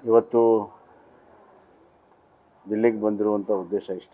ಇವತ್ತು ದಿಲ್ಲಿಗೆ ಬಂದಿರುವಂಥ ಉದ್ದೇಶ ಇಷ್ಟೇ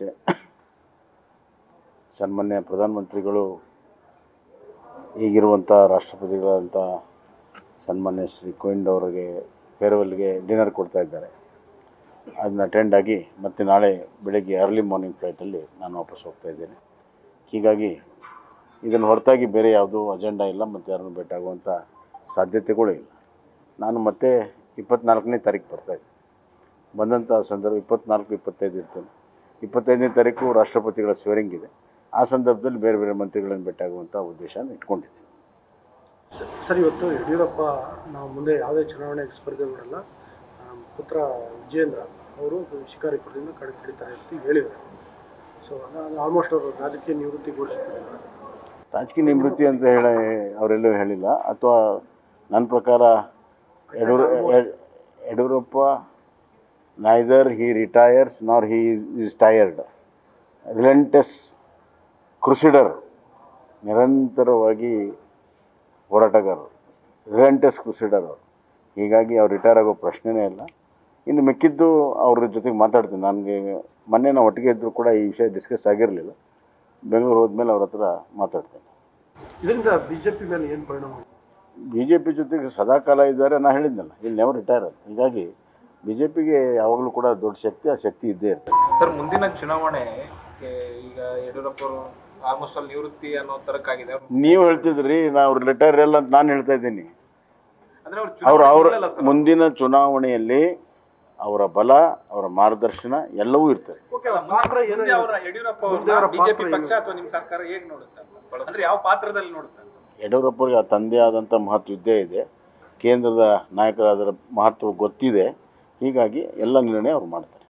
ಸನ್ಮಾನ್ಯ ಪ್ರಧಾನಮಂತ್ರಿಗಳು ಈಗಿರುವಂಥ ರಾಷ್ಟ್ರಪತಿಗಳಂಥ ಸನ್ಮಾನ್ಯ ಶ್ರೀ ಕೋವಿಂದ್ ಅವರಿಗೆ ಫೇರ್ವೆಲ್ಗೆ ಡಿನ್ನರ್ ಕೊಡ್ತಾ ಇದ್ದಾರೆ ಅದನ್ನ ಅಟೆಂಡ್ ಆಗಿ ಮತ್ತೆ ನಾಳೆ ಬೆಳಗ್ಗೆ ಅರ್ಲಿ ಮಾರ್ನಿಂಗ್ ಫ್ಲೈಟಲ್ಲಿ ನಾನು ವಾಪಸ್ ಹೋಗ್ತಾ ಇದ್ದೇನೆ ಹೀಗಾಗಿ ಇದನ್ನು ಹೊರತಾಗಿ ಬೇರೆ ಯಾವುದೂ ಅಜೆಂಡಾ ಇಲ್ಲ ಮತ್ತು ಯಾರನ್ನು ಭೇಟಿಯಾಗುವಂಥ ಸಾಧ್ಯತೆಗಳೂ ಇಲ್ಲ ನಾನು ಮತ್ತೆ ಇಪ್ಪತ್ನಾಲ್ಕನೇ ತಾರೀಕು ಬರ್ತಾ ಇದ್ದೀನಿ ಬಂದಂಥ ಸಂದರ್ಭ ಇಪ್ಪತ್ನಾಲ್ಕು ಇಪ್ಪತ್ತೈದು ಇರ್ತೇನೆ ಇಪ್ಪತ್ತೈದನೇ ತಾರೀಕು ರಾಷ್ಟ್ರಪತಿಗಳ ಸ್ವೇರಿಂಗ್ ಇದೆ ಆ ಸಂದರ್ಭದಲ್ಲಿ ಬೇರೆ ಬೇರೆ ಮಂತ್ರಿಗಳನ್ನು ಭೇಟಿಯಾಗುವಂಥ ಉದ್ದೇಶನ ಇಟ್ಕೊಂಡಿದ್ದೀನಿ ಸರ್ ಇವತ್ತು ಯಡಿಯೂರಪ್ಪ ನಾವು ಮುಂದೆ ಯಾವುದೇ ಚುನಾವಣೆಗೆ ಸ್ಪರ್ಧೆ ಮಾಡಲ್ಲ ನಮ್ಮ ಪುತ್ರ ವಿಜೇಂದ್ರ ಅವರು ಶಿಕಾರಿಪುರದಿಂದ ಕಡೆ ಹಿಡಿತಾರೆ ಅಂತ ಹೇಳಿದ್ದಾರೆ ಸೊ ಆಲ್ಮೋಸ್ಟ್ ಅವರು ರಾಜಕೀಯ ನಿವೃತ್ತಿ ಘೋಷಿಸಿದ್ದಾರೆ ರಾಜಕೀಯ ನಿವೃತ್ತಿ ಅಂತ ಹೇಳಿ ಅವರೆಲ್ಲೂ ಹೇಳಿಲ್ಲ ಅಥವಾ ನನ್ನ ಪ್ರಕಾರ ಯಡಿಯೂರ ಯಡ್- Yediyurappa neither he retires nor he is tired ರಿಲೆಂಟಸ್ ಕ್ರುಸಿಡರ್ ನಿರಂತರವಾಗಿ ಹೋರಾಟಗಾರರು ರಿಲೆಂಟಸ್ ಕ್ರುಸಿಡರ್ ಅವರು ಹೀಗಾಗಿ ಅವ್ರು ರಿಟೈರ್ ಆಗೋ ಪ್ರಶ್ನೆನೇ ಇಲ್ಲ ಇನ್ನು ಮಿಕ್ಕಿದ್ದು ಅವ್ರ ಜೊತೆಗೆ ಮಾತಾಡ್ತೀನಿ ನನಗೆ ಮೊನ್ನೆ ನಾವು ಒಟ್ಟಿಗೆ ಇದ್ದರೂ ಕೂಡ ಈ ವಿಷಯ ಡಿಸ್ಕಸ್ ಆಗಿರಲಿಲ್ಲ ಬೆಂಗಳೂರು ಹೋದ್ಮೇಲೆ ಅವ್ರ ಹತ್ರ ಮಾತಾಡ್ತೇನೆ ಇದರಿಂದ ಬಿಜೆಪಿ ಮೇಲೆ ಏನು ಪರಿಣಾಮ ಬಿ ಜೆ ಪಿ ಜೊತೆಗೆ ಸದಾಕಾಲ ಇದ್ದಾರೆ ನಾ ಹೇಳಿದ್ನಲ್ಲ ಇಲ್ಲಿ ನೆವರ್ ರಿಟೈರ್ ಅಂತ ಹೀಗಾಗಿ ಬಿ ಜೆ ಪಿಗೆ ಯಾವಾಗಲೂ ಕೂಡ ದೊಡ್ಡ ಶಕ್ತಿ ಆ ಶಕ್ತಿ ಇದ್ದೇ ಇರ್ತದೆ ಸರ್ ಮುಂದಿನ ಚುನಾವಣೆ ಈಗ ಯಡಿಯೂರಪ್ಪ ಅವರು ಆಲ್ಮೋಸ್ಟ್ ಅಲ್ಲಿ ನಿವೃತ್ತಿ ಅನ್ನೋ ತರಕ್ಕಾಗಿದೆ ನೀವು ಹೇಳ್ತಿದ್ರಿ ನಾವು ರಿಟೈರ್ ಇಲ್ಲ ಅಂತ ನಾನು ಹೇಳ್ತಾ ಇದ್ದೀನಿ ಅಂದ್ರೆ ಅವ್ರು ಅವ್ರು ಅವ್ರ ಚುನಾವಣೆ ಇಲ್ಲಲ್ಲ ಸರ್. ಮುಂದಿನ ಚುನಾವಣೆಯಲ್ಲಿ ಅವರ ಬಲ ಅವರ ಮಾರ್ಗದರ್ಶನ ಎಲ್ಲವೂ ಇರ್ತದೆ ಓಕೆ ಅಲ್ಲ, ಮುಂದೆ- ಮುಂದೆ ಅವರ ಯಡಿಯೂರಪ್ಪ ಮುಂದೆ ಅವರ ಅವ್ರನ್ನ ಬಿಜೆಪಿ ಪಾತ್ರ ಪಕ್ಷ ಏನು? ಅಥವಾ ನಿಮ್ ಸರ್ಕಾರ ಹೇಗ್ ನೋಡುತ್ತೆ ಅಂದ್ರೆ ಯಾವ ಪಾತ್ರದಲ್ಲಿ ನೋಡುತ್ತೆ ಯಡಿಯೂರಪ್ಪರಿಗೆ ಆ ತಂದೆ ಆದಂಥ ಮಹತ್ವ ಇದ್ದೇ ಇದೆ ಕೇಂದ್ರದ ನಾಯಕರಾದರ ಮಹತ್ವ ಗೊತ್ತಿದೆ ಹೀಗಾಗಿ ಎಲ್ಲ ನಿರ್ಣಯ ಅವ್ರು ಮಾಡ್ತಾರೆ